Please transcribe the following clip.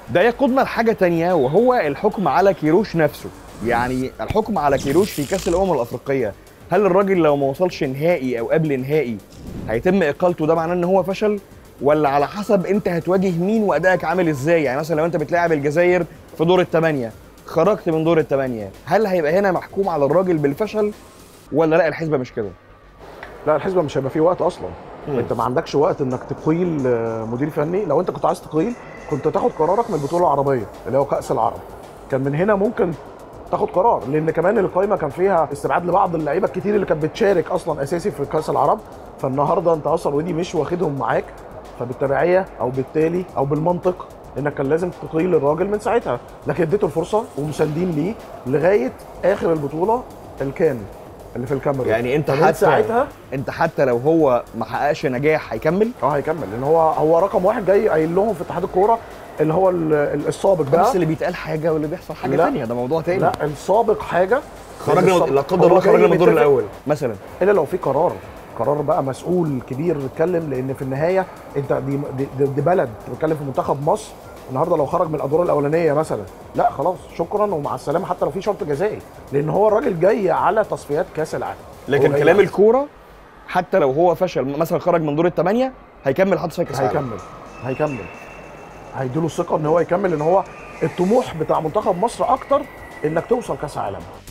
ده يقودنا لحاجه تانية وهو الحكم على كيروش نفسه يعني الحكم على كيروش في كاس الامم الافريقيه هل الراجل لو ما وصلش نهائي او قبل نهائي هيتم اقالته ده معناه ان هو فشل ولا على حسب انت هتواجه مين وادائك عامل ازاي يعني مثلا لو انت بتلاعب الجزائر في دور الثمانيه خرجت من دور الثمانيه هل هيبقى هنا محكوم على الراجل بالفشل ولا لا الحسبه مش كده لا الحسبه مش هيبقى فيه وقت اصلا مم. انت ما عندكش وقت انك تقيل آه، مدير فني لو انت كنت عايز تقيل كنت تاخد قرارك من البطوله العربيه اللي هو كاس العرب كان من هنا ممكن تاخد قرار لان كمان القائمه كان فيها استبعاد لبعض اللعيبه الكتير اللي كانت بتشارك اصلا اساسي في كاس العرب فالنهارده انت اصلا ودي مش واخدهم معاك فبالتبعيه او بالتالي او بالمنطق انك كان لازم تقيل الراجل من ساعتها لكن اديته الفرصه ومساندين ليه لغايه اخر البطوله الكان اللي في الكاميرون يعني انت فمن حتى ساعتها انت حتى لو هو ما حققش نجاح هيكمل اه هيكمل لان هو هو رقم واحد جاي قايل لهم في اتحاد الكوره اللي هو ال- ال- السابق بس بقى اللي بيتقال حاجه واللي بيحصل حاجه لا. ثانيه ده موضوع تاني لا السابق حاجه خرجنا السابق- لا قدر الله هو جاي خرجنا من الدور متفق- الاول مثلا الا لو في قرار قرار بقى مسؤول كبير اتكلم لان في النهايه انت دي دي, دي, دي بلد بتتكلم في منتخب مصر النهارده لو خرج من الادوار الاولانيه مثلا لا خلاص شكرا ومع السلامه حتى لو في شرط جزائي لان هو الراجل جاي على تصفيات كاس العالم لكن هو جاي كلام على- الكوره حتى لو هو فشل مثلا خرج من دور الثمانيه هيكمل حتى في كاس العالم. هيكمل هيكمل هيديله الثقه ان هو يكمل ان هو الطموح بتاع منتخب مصر اكتر انك توصل كاس عالم